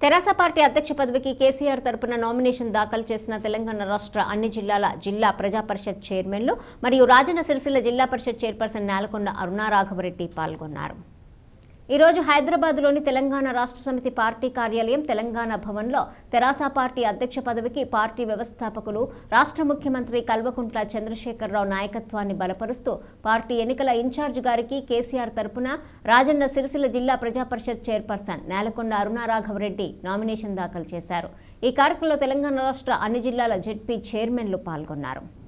తెరాస party అధ్యక్ష పదవికి కేసీఆర్ తరపున నామినేషన్ దాఖలు చేసిన తెలంగాణ రాష్ట్ర అన్ని జిల్లాల జిల్లా ప్రజా పరిషత్ చైర్మన్లు మరియు రాజన్న సిరిసిల్ల జిల్లా పరిషత్ చైర్పర్సన్ నేలకొండ అరుణారాఘవరెడ్డి పాల్గొన్నారు ఈరోజు హైదరాబాద్లోని తెలంగాణ రాష్ట్ర సమితి పార్టీ కార్యాలయం తెలంగాణ భవన్లో తెరాస పార్టీ అధ్యక్ష పదవికి పార్టీ వ్యవస్థాపకులు రాష్ట్ర ముఖ్యమంత్రి కల్వకుంట్ల చంద్రశేఖరరావు నాయకత్వాన్ని బలపరుస్తూ పార్టీ ఎన్నికల ఇన్ఛార్జ్ గారికి కేసీఆర్ తరపున రాజన్న సిరిసిల్ల జిల్లా ప్రజా పరిషత్ చైర్పర్సన్ నేలకొండ అరుణారాఘవరెడ్డి నామినేషన్ దాఖలు చేశారు ఈ కార్యక్రమంలో తెలంగాణ రాష్ట్ర అన్ని జిల్లాల జెడ్పీ చైర్మన్లు పాల్గొన్నారు